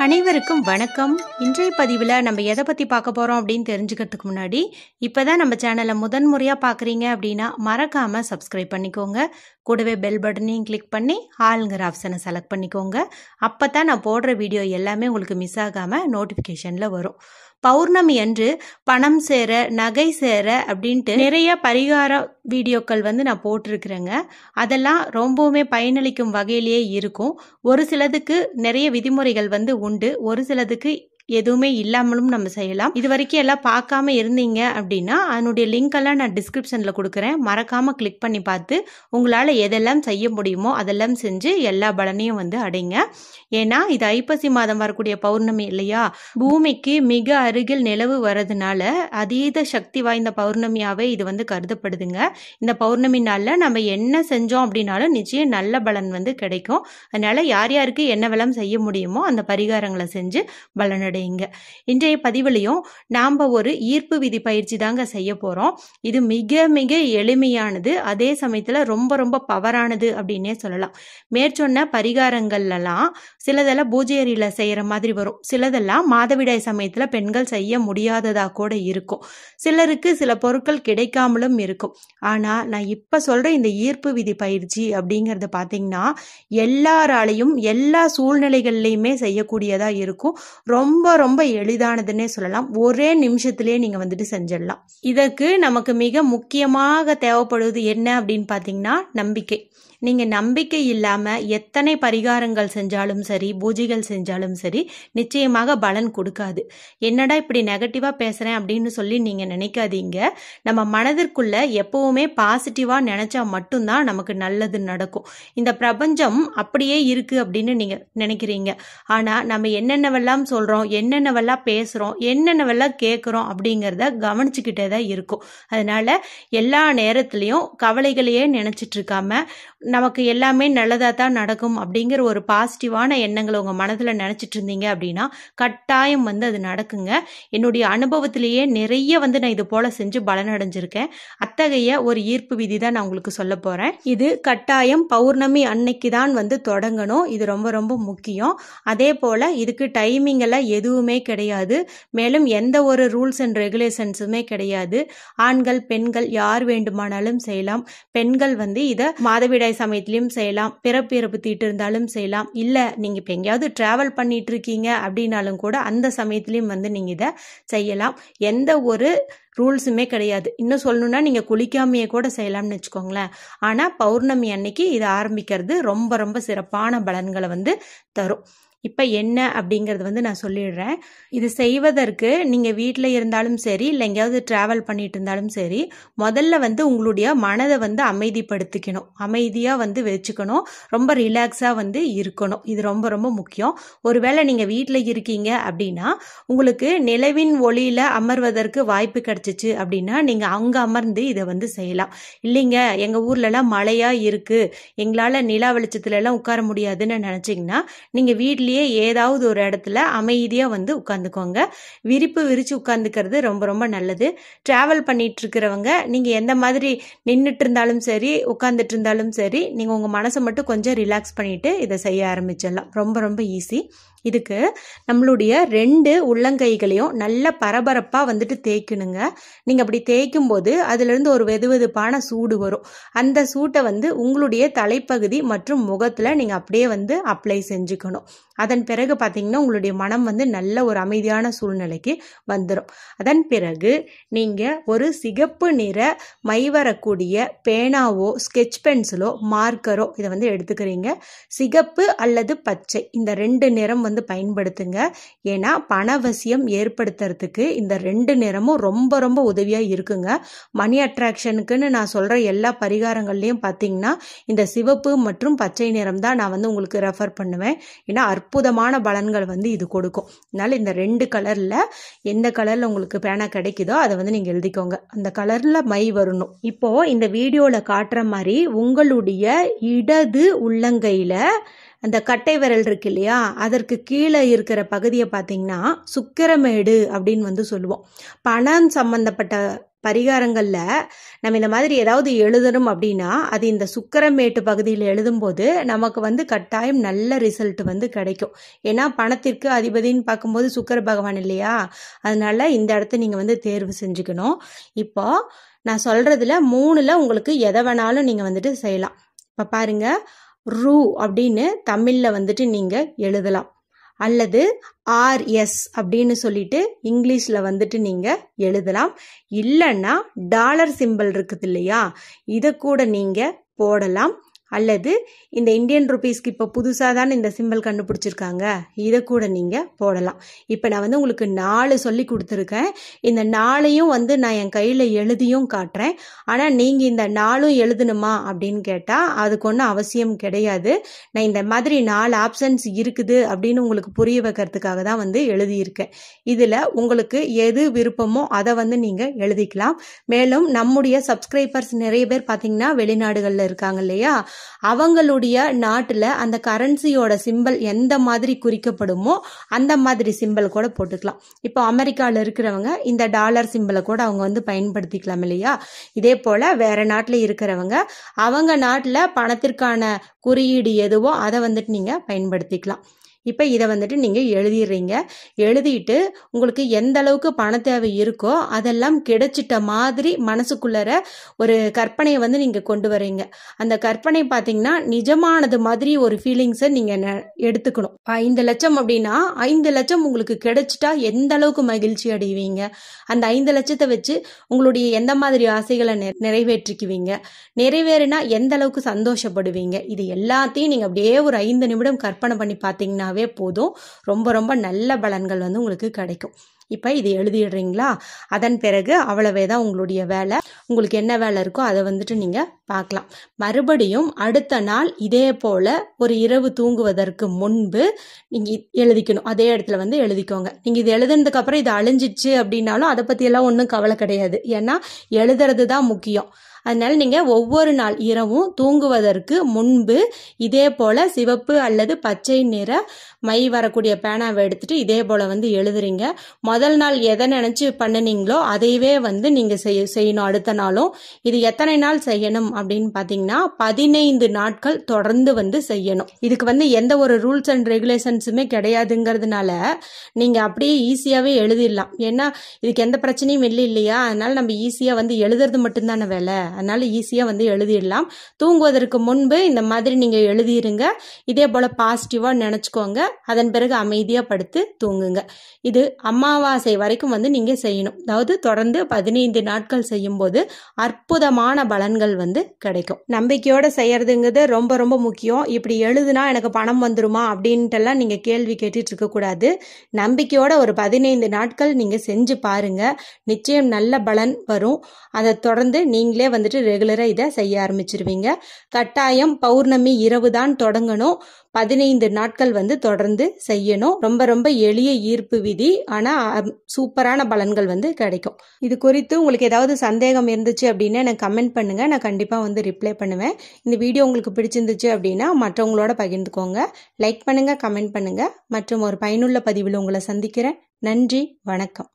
அனைவருக்கும் வணக்கம் இன்றைய பதிவில் நம்ம எதை பற்றி பார்க்க போகிறோம் அப்படின்னு தெரிஞ்சுக்கிறதுக்கு முன்னாடி இப்போ தான் நம்ம சேனலை முதன் முறையாக பார்க்குறீங்க அப்படின்னா மறக்காமல் சப்ஸ்கிரைப் பண்ணிக்கோங்க கூடவே பெல் பட்டனையும் கிளிக் பண்ணி ஆளுங்கிற ஆப்ஷனை செலக்ட் பண்ணிக்கோங்க அப்போ தான் நான் போடுற வீடியோ எல்லாமே உங்களுக்கு மிஸ் ஆகாமல் நோட்டிஃபிகேஷனில் வரும் பௌர்ணமி அன்று பணம் சேர நகை சேர அப்படின்ட்டு நிறைய பரிகார வீடியோக்கள் வந்து நான் போட்டிருக்கிறேங்க அதெல்லாம் ரொம்பவுமே பயனளிக்கும் வகையிலேயே இருக்கும் ஒரு சிலதுக்கு நிறைய விதிமுறைகள் வந்து உண்டு ஒரு சிலதுக்கு எதுவுமே இல்லாமலும் நம்ம செய்யலாம் இது வரைக்கும் எல்லாம் பார்க்காம இருந்தீங்க அப்படின்னா அதனுடைய லிங்க் எல்லாம் நான் டிஸ்கிரிப்ஷனில் கொடுக்குறேன் மறக்காம கிளிக் பண்ணி பார்த்து உங்களால் எதெல்லாம் செய்ய முடியுமோ அதெல்லாம் செஞ்சு எல்லா பலனையும் வந்து அடைங்க ஏன்னா இது ஐப்பசி மாதம் வரக்கூடிய பௌர்ணமி இல்லையா பூமிக்கு மிக அருகில் நிலவு வர்றதுனால அதீத சக்தி வாய்ந்த பௌர்ணமியாவே இது வந்து கருதப்படுதுங்க இந்த பௌர்ணமி நாளில் நம்ம என்ன செஞ்சோம் அப்படின்னாலும் நிச்சயம் நல்ல பலன் வந்து கிடைக்கும் அதனால யார் யாருக்கு என்ன வளம் செய்ய முடியுமோ அந்த பரிகாரங்களை செஞ்சு பலனடையுங்க இன்றைய பதிவுலையும் நாம் ஒரு ஈர்ப்பு விதி பயிற்சி தாங்க செய்ய போகிறோம் இது மிக மிக எளிமையானது அதே சமயத்தில் ரொம்ப ரொம்ப பவரானது அப்படின்னே சொல்லலாம் மேற்சொன்ன பரிகாரங்கள்லாம் சிலதெல்லாம் பூஜை அறையில் செய்கிற மாதிரி வரும் சிலதெல்லாம் மாதவிடாய் சமயத்தில் பெண்கள் செய்ய முடியாததாக கூட இருக்கும் சிலருக்கு சில பொருட்கள் கிடைக்காமலும் இருக்கும் ஆனால் நான் இப்போ சொல்கிற இந்த ஈர்ப்பு விதி பயிற்சி அப்படிங்கிறத பார்த்தீங்கன்னா எல்லாராலையும் எல்லா சூழ்நிலைகள்லையுமே செய்யக்கூடியதாக இருக்கும் ரொம்ப ரொம்ப எளிதானதுன்னே சொல்லலாம் ஒரே நிமிஷத்திலே நீங்கள் வந்துட்டு செஞ்சிடலாம் இதற்கு நமக்கு மிக முக்கியமாக தேவைப்படுவது என்ன அப்படின்னு பார்த்தீங்கன்னா நம்பிக்கை நீங்கள் நம்பிக்கை இல்லாமல் எத்தனை பரிகாரங்கள் செஞ்சாலும் சரி பூஜைகள் செஞ்சாலும் சரி நிச்சயமாக பலன் கொடுக்காது என்னடா இப்படி நெகட்டிவாக பேசுகிறேன் அப்படின்னு சொல்லி நீங்கள் நினைக்காதீங்க நம்ம மனதிற்குள்ள எப்பவுமே பாசிட்டிவாக நினச்சா மட்டும்தான் நமக்கு நல்லது நடக்கும் இந்த பிரபஞ்சம் அப்படியே இருக்குது அப்படின்னு நீங்கள் நினைக்கிறீங்க ஆனால் நம்ம என்னென்னவெல்லாம் சொல்கிறோம் என்னென்னவெல்லாம் பேசுகிறோம் என்னென்னவெல்லாம் கேட்குறோம் அப்படிங்கிறத கவனிச்சுக்கிட்டே தான் இருக்கும் அதனால் எல்லா நேரத்துலையும் கவலைகளையே நினச்சிட்டு இருக்காம நமக்கு எல்லாமே நல்லதாக தான் நடக்கும் அப்படிங்கிற ஒரு பாசிட்டிவான எண்ணங்களை உங்கள் மனதில் நினச்சிட்டு இருந்தீங்க அப்படின்னா கட்டாயம் வந்து அது நடக்குங்க என்னுடைய அனுபவத்திலேயே நிறைய வந்து நான் இது போல் செஞ்சு பலனடைஞ்சிருக்கேன் அத்தகைய ஒரு ஈர்ப்பு விதி தான் நான் உங்களுக்கு சொல்ல போகிறேன் இது கட்டாயம் பௌர்ணமி அன்னைக்கு தான் வந்து தொடங்கணும் இது ரொம்ப ரொம்ப முக்கியம் அதே போல் இதுக்கு டைமிங் எல்லாம் எதுவுமே கிடையாது மேலும் எந்த ஒரு ரூல்ஸ் அண்ட் ரெகுலேஷன்ஸுமே கிடையாது ஆண்கள் பெண்கள் யார் வேண்டுமானாலும் செய்யலாம் பெண்கள் வந்து இதை மாதவிடாய் சமயத்திலையும் செய்யலாம் பிறப்பு இறப்பு தீட்டு இருந்தாலும் செய்யலாம் இல்லை நீங்கள் இப்போ எங்கேயாவது ட்ராவல் பண்ணிட்டு இருக்கீங்க அப்படின்னாலும் கூட அந்த சமயத்துலேயும் வந்து நீங்கள் இதை செய்யலாம் எந்த ஒரு ரூல்ஸுமே கிடையாது இன்னும் சொல்லணும்னா நீங்கள் குளிக்காமையே கூட செய்யலாம்னு வச்சுக்கோங்களேன் ஆனால் பௌர்ணமி அன்னைக்கு இதை ஆரம்பிக்கிறது ரொம்ப ரொம்ப சிறப்பான பலன்களை வந்து தரும் இப்போ என்ன அப்படிங்கிறது வந்து நான் சொல்லிடுறேன் இது செய்வதற்கு நீங்கள் வீட்டில் இருந்தாலும் சரி இல்லை எங்கேயாவது ட்ராவல் பண்ணிட்டு இருந்தாலும் சரி முதல்ல வந்து உங்களுடைய மனதை வந்து அமைதிப்படுத்திக்கணும் அமைதியாக வந்து வச்சுக்கணும் ரொம்ப ரிலாக்ஸாக வந்து இருக்கணும் இது ரொம்ப ரொம்ப முக்கியம் ஒருவேளை நீங்கள் வீட்டில் இருக்கீங்க அப்படின்னா உங்களுக்கு நிலவின் ஒளியில் அமர்வதற்கு வாய்ப்பு கிடச்சிச்சு அப்படின்னா நீங்கள் அங்கே அமர்ந்து இதை வந்து செய்யலாம் இல்லைங்க எங்கள் ஊர்லலாம் மழையாக இருக்குது எங்களால் நிலா வெளிச்சத்துலலாம் உட்கார முடியாதுன்னு நினச்சிங்கன்னா நீங்கள் வீட்லேயே ஏதாவது ஒரு இடத்துல அமைதியாக வந்து உட்காந்துக்கோங்க விரிப்பு விரித்து உட்காந்துக்கிறது ரொம்ப ரொம்ப நல்லது ட்ராவல் பண்ணிட்டு இருக்கிறவங்க நீங்கள் எந்த மாதிரி நின்றுட்டு இருந்தாலும் சரி உட்காந்துட்டு இருந்தாலும் சரி நீங்கள் உங்கள் மனசை மட்டும் கொஞ்சம் ரிலாக்ஸ் பண்ணிவிட்டு இதை செய்ய ஆரம்பிச்சிடலாம் ரொம்ப ரொம்ப ஈஸி இதுக்கு நம்மளுடைய ரெண்டு உள்ளங்கைகளையும் நல்ல பரபரப்பாக வந்துட்டு தேய்க்கணுங்க நீங்கள் அப்படி தேய்க்கும் போது அதுலேருந்து ஒரு வெது வெதுப்பான சூடு வரும் அந்த சூட்டை வந்து உங்களுடைய தலைப்பகுதி மற்றும் முகத்தில் நீங்கள் அப்படியே வந்து அப்ளை செஞ்சுக்கணும் அதன் பிறகு பார்த்தீங்கன்னா உங்களுடைய மனம் வந்து நல்ல ஒரு அமைதியான சூழ்நிலைக்கு வந்துடும் அதன் பிறகு நீங்கள் ஒரு சிகப்பு நிற மை வரக்கூடிய பேனாவோ ஸ்கெட்ச் பென்சிலோ மார்க்கரோ இதை வந்து எடுத்துக்கிறீங்க சிகப்பு அல்லது பச்சை இந்த ரெண்டு நிறம் வந்து பயன்படுத்துங்க ஏன்னா பணவசியம் ஏற்படுத்துறதுக்கு இந்த ரெண்டு நிறமும் ரொம்ப ரொம்ப உதவியாக இருக்குங்க மணி அட்ராக்ஷனுக்குன்னு நான் சொல்கிற எல்லா பரிகாரங்கள்லையும் பார்த்தீங்கன்னா இந்த சிவப்பு மற்றும் பச்சை நிறம் தான் நான் வந்து உங்களுக்கு ரெஃபர் பண்ணுவேன் ஏன்னா அற்புதமான பலன்கள் வந்து இது கொடுக்கும் அதனால் இந்த ரெண்டு கலரில் எந்த கலரில் உங்களுக்கு பேனா கிடைக்குதோ அதை வந்து நீங்கள் எழுதிக்கோங்க அந்த கலரில் மை வரணும் இப்போது இந்த வீடியோவில் காட்டுற மாதிரி உங்களுடைய இடது உள்ளங்கையில் அந்த கட்டை விரல் இருக்கு இல்லையா அதற்கு கீழே இருக்கிற பகுதியை பார்த்தீங்கன்னா சுக்கிரமேடு அப்படின்னு வந்து சொல்லுவோம் பணம் சம்பந்தப்பட்ட பரிகாரங்களில் நம்ம இந்த மாதிரி ஏதாவது எழுதணும் அப்படின்னா அது இந்த சுக்கரமேட்டு பகுதியில் எழுதும்போது நமக்கு வந்து கட்டாயம் நல்ல ரிசல்ட் வந்து கிடைக்கும் ஏன்னா பணத்திற்கு அதிபதின்னு பார்க்கும்போது சுக்கர பகவான் இல்லையா அதனால இந்த இடத்த நீங்கள் வந்து தேர்வு செஞ்சுக்கணும் இப்போ நான் சொல்கிறதுல மூணில் உங்களுக்கு எதை வேணாலும் நீங்கள் வந்துட்டு செய்யலாம் இப்போ பாருங்க ரூ அப்படின்னு தமிழில் வந்துட்டு நீங்கள் எழுதலாம் அல்லது ஆர்எஸ் அப்படின்னு சொல்லிட்டு இங்கிலீஷில் வந்துட்டு நீங்கள் எழுதலாம் இல்லைன்னா டாலர் சிம்பிள் இருக்குது இல்லையா இதை கூட நீங்கள் போடலாம் அல்லது இந்த இந்தியன் ருபீஸ்க்கு இப்போ புதுசாக தானே இந்த சிம்பிள் கண்டுபிடிச்சிருக்காங்க இதை கூட நீங்கள் போடலாம் இப்போ நான் வந்து உங்களுக்கு நாலு சொல்லி கொடுத்துருக்கேன் இந்த நாளையும் வந்து நான் என் கையில் எழுதியும் காட்டுறேன் ஆனால் நீங்கள் இந்த நாளும் எழுதணுமா அப்படின்னு கேட்டால் அதுக்கு ஒன்றும் அவசியம் கிடையாது நான் இந்த மாதிரி நாலு ஆப்ஷன்ஸ் இருக்குது அப்படின்னு உங்களுக்கு புரிய வைக்கிறதுக்காக தான் வந்து எழுதியிருக்கேன் இதில் உங்களுக்கு எது விருப்பமோ அதை வந்து நீங்கள் எழுதிக்கலாம் மேலும் நம்முடைய சப்ஸ்கிரைபர்ஸ் நிறைய பேர் பார்த்தீங்கன்னா வெளிநாடுகளில் இருக்காங்க இல்லையா அவங்களுடைய நாட்டில் அந்த கரன்சியோட சிம்பிள் எந்த மாதிரி குறிக்கப்படுமோ அந்த மாதிரி சிம்பிள் கூட போட்டுக்கலாம் இப்போ அமெரிக்காவில் இருக்கிறவங்க இந்த டாலர் சிம்பிளை கூட அவங்க வந்து பயன்படுத்திக்கலாம் இல்லையா இதே போல் வேற நாட்டில் இருக்கிறவங்க அவங்க நாட்டில் பணத்திற்கான குறியீடு எதுவோ அதை வந்துட்டு நீங்கள் பயன்படுத்திக்கலாம் இப்போ இதை வந்துட்டு நீங்கள் எழுதிடுறீங்க எழுதிட்டு உங்களுக்கு எந்த அளவுக்கு பண தேவை இருக்கோ அதெல்லாம் கிடைச்சிட்ட மாதிரி மனசுக்குள்ளர ஒரு கற்பனையை வந்து நீங்கள் கொண்டு வரீங்க அந்த கற்பனை பார்த்தீங்கன்னா நிஜமானது மாதிரி ஒரு ஃபீலிங்ஸை நீங்கள் எடுத்துக்கணும் ஐந்து லட்சம் அப்படின்னா ஐந்து லட்சம் உங்களுக்கு கிடைச்சிட்டா எந்த அளவுக்கு மகிழ்ச்சி அடைவீங்க அந்த ஐந்து லட்சத்தை வச்சு உங்களுடைய எந்த மாதிரி ஆசைகளை நெ நிறைவேற்றிக்குவீங்க நிறைவேறினா எந்த அளவுக்கு சந்தோஷப்படுவீங்க இது எல்லாத்தையும் நீங்கள் அப்படியே ஒரு ஐந்து நிமிடம் கற்பனை பண்ணி பார்த்தீங்கன்னா பண்ணாவே போதும் ரொம்ப ரொம்ப நல்ல பலன்கள் வந்து உங்களுக்கு கிடைக்கும் இப்போ இது எழுதிடுறீங்களா அதன் பிறகு அவ்வளவே தான் உங்களுடைய வேலை உங்களுக்கு என்ன வேலை இருக்கோ அதை வந்துட்டு நீங்கள் பார்க்கலாம் மறுபடியும் அடுத்த நாள் இதே போல் ஒரு இரவு தூங்குவதற்கு முன்பு நீங்கள் எழுதிக்கணும் அதே இடத்துல வந்து எழுதிக்கோங்க நீங்கள் இது எழுதுனதுக்கப்புறம் இது அழிஞ்சிச்சு அப்படின்னாலும் அதை பற்றியெல்லாம் ஒன்றும் கவலை கிடையாது ஏன்னா எழுதுறது தான் முக்கியம் அதனால நீங்கள் ஒவ்வொரு நாள் இரவும் தூங்குவதற்கு முன்பு இதே போல் சிவப்பு அல்லது பச்சை நிற மை வரக்கூடிய பேனாவை எடுத்துட்டு இதே போல் வந்து எழுதுறீங்க முதல் நாள் எதை நினச்சி பண்ணினீங்களோ அதையவே வந்து நீங்கள் செய்ய செய்யணும் அடுத்த நாளும் இது எத்தனை நாள் செய்யணும் அப்படின்னு பார்த்தீங்கன்னா பதினைந்து நாட்கள் தொடர்ந்து வந்து செய்யணும் இதுக்கு வந்து எந்த ஒரு ரூல்ஸ் அண்ட் ரெகுலேஷன்ஸுமே கிடையாதுங்கிறதுனால நீங்கள் அப்படியே ஈஸியாகவே எழுதிடலாம் ஏன்னா இதுக்கு எந்த பிரச்சனையும் இல்லை இல்லையா அதனால நம்ம ஈஸியாக வந்து எழுதுறது மட்டும்தானே வேலை அதனால ஈஸியாக வந்து எழுதிடலாம் தூங்குவதற்கு முன்பு இந்த மாதிரி நீங்கள் எழுதிருங்க இதே போல் பாசிட்டிவாக நினச்சிக்கோங்க அதன் பிறகு அமைதியாக படுத்து தூங்குங்க இது அமாவாசை வரைக்கும் வந்து நீங்கள் செய்யணும் அதாவது தொடர்ந்து பதினைந்து நாட்கள் செய்யும்போது அற்புதமான பலன்கள் வந்து கிடைக்கும் நம்பிக்கையோட செய்யறதுங்கிறது ரொம்ப ரொம்ப முக்கியம் இப்படி எழுதுனா எனக்கு பணம் வந்துருமா அப்படின்ட்டுலாம் நீங்கள் கேள்வி கேட்டுட்டு இருக்கக்கூடாது நம்பிக்கையோட ஒரு பதினைந்து நாட்கள் நீங்கள் செஞ்சு பாருங்க நிச்சயம் நல்ல பலன் வரும் அதை தொடர்ந்து நீங்களே வந்துட்டு ரெகுலராக இதை செய்ய ஆரம்பிச்சிருவீங்க கட்டாயம் பௌர்ணமி இரவு தான் தொடங்கணும் பதினைந்து நாட்கள் வந்து தொடர்ந்து செய்யணும் ரொம்ப ரொம்ப எளிய ஈர்ப்பு விதி ஆனால் சூப்பரான பலன்கள் வந்து கிடைக்கும் இது குறித்து உங்களுக்கு ஏதாவது சந்தேகம் இருந்துச்சு அப்படின்னா எனக்கு கமெண்ட் பண்ணுங்கள் நான் கண்டிப்பாக வந்து ரிப்ளை பண்ணுவேன் இந்த வீடியோ உங்களுக்கு பிடிச்சிருந்துச்சு அப்படின்னா மற்றவங்களோட பகிர்ந்துக்கோங்க லைக் பண்ணுங்கள் கமெண்ட் பண்ணுங்கள் மற்றும் ஒரு பயனுள்ள பதிவில் உங்களை சந்திக்கிறேன் நன்றி வணக்கம்